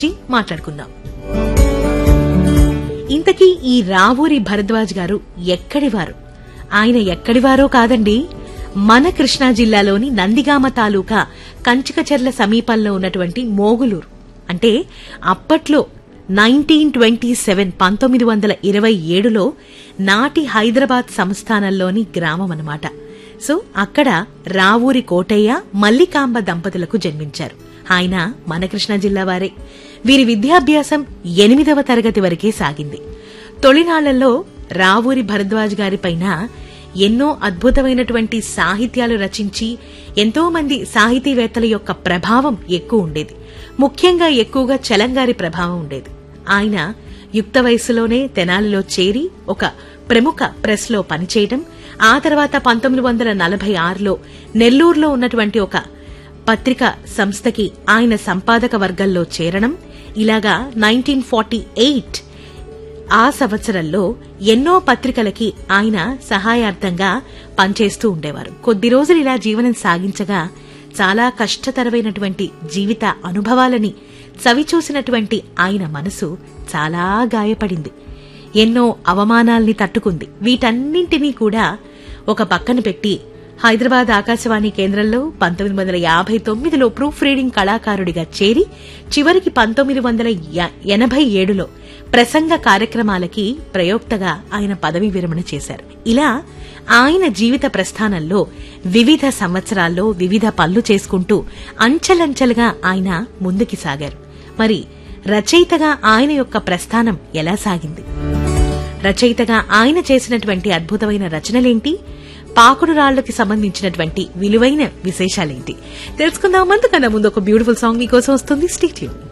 గురించి మాట్లాడుకుందాం ఇంతకీ ఈ రావూరి భరద్వాజ్ గారు ఎక్కడివారు ఆయన ఎక్కడివారో కాదండి మన కృష్ణా జిల్లాలోని నందిగామ తాలూకా కంచికచెర్ల సమీపంలో ఉన్నటువంటి మోగులూరు అంటే అప్పట్లో నైన్టీన్ ట్వంటీ సెవెన్ పంతొమ్మిది వందల ఇరవై ఏడులో నాటి హైదరాబాద్ సంస్థానంలోని గ్రామం అన్నమాట సో అక్కడ రావూరి కోటయ్య మల్లికాంబ దంపతులకు జన్మించారు ఆయన మన కృష్ణా జిల్లా వారే వీరి విద్యాభ్యాసం ఎనిమిదవ తరగతి వరకే సాగింది తొలినాళ్లలో రావూరి భరద్వాజ్ గారిపైన ఎన్నో అద్భుతమైనటువంటి సాహిత్యాలు రచించి ఎంతో మంది సాహితీవేత్తల యొక్క ప్రభావం ఎక్కువ ఉండేది ముఖ్యంగా ఎక్కువగా చలంగారి ప్రభావం ఉండేది ఆయన యుక్త వయసులోనే తెనాలిలో చేరి ఒక ప్రముఖ ప్రెస్ లో పనిచేయడం ఆ తర్వాత పంతొమ్మిది వందల నలభై ఆరులో నెల్లూరులో ఉన్నటువంటి ఒక పత్రిక సంస్థకి ఆయన సంపాదక వర్గంలో చేరడం ఇలాగా నైన్టీన్ ఫార్టీ ఎయిట్ ఆ సంవత్సరంలో ఎన్నో పత్రికలకి ఆయన సహాయార్థంగా పనిచేస్తూ ఉండేవారు కొద్ది రోజులు ఇలా జీవనం సాగించగా చాలా కష్టతరమైనటువంటి జీవిత అనుభవాలని చవిచూసినటువంటి ఆయన మనసు చాలా గాయపడింది ఎన్నో అవమానాల్ని తట్టుకుంది వీటన్నింటినీ కూడా ఒక పక్కన పెట్టి హైదరాబాద్ ఆకాశవాణి కేంద్రంలో పంతొమ్మిది వందల యాభై తొమ్మిదిలో ప్రూఫ్ రీడింగ్ కళాకారుడిగా చేరి చివరికి పంతొమ్మిది వందల ఎనభై ఏడులో ప్రసంగ కార్యక్రమాలకి ప్రయోక్తగా ఆయన పదవి విరమణ చేశారు ఇలా ఆయన జీవిత ప్రస్థానంలో వివిధ సంవత్సరాల్లో వివిధ పనులు చేసుకుంటూ అంచెలంచెలుగా ఆయన ముందుకి సాగారు మరి రచయితగా ఆయన యొక్క ప్రస్థానం ఎలా సాగింది రచయితగా ఆయన చేసినటువంటి అద్భుతమైన రచనలేంటి పాకుడు రాళ్లకి సంబంధించినటువంటి విలువైన విశేషాలేంటి తెలుసుకుందాం అంతకన్నా ముందు ఒక బ్యూటిఫుల్ సాంగ్ మీకోసం వస్తుంది స్టేట్యూన్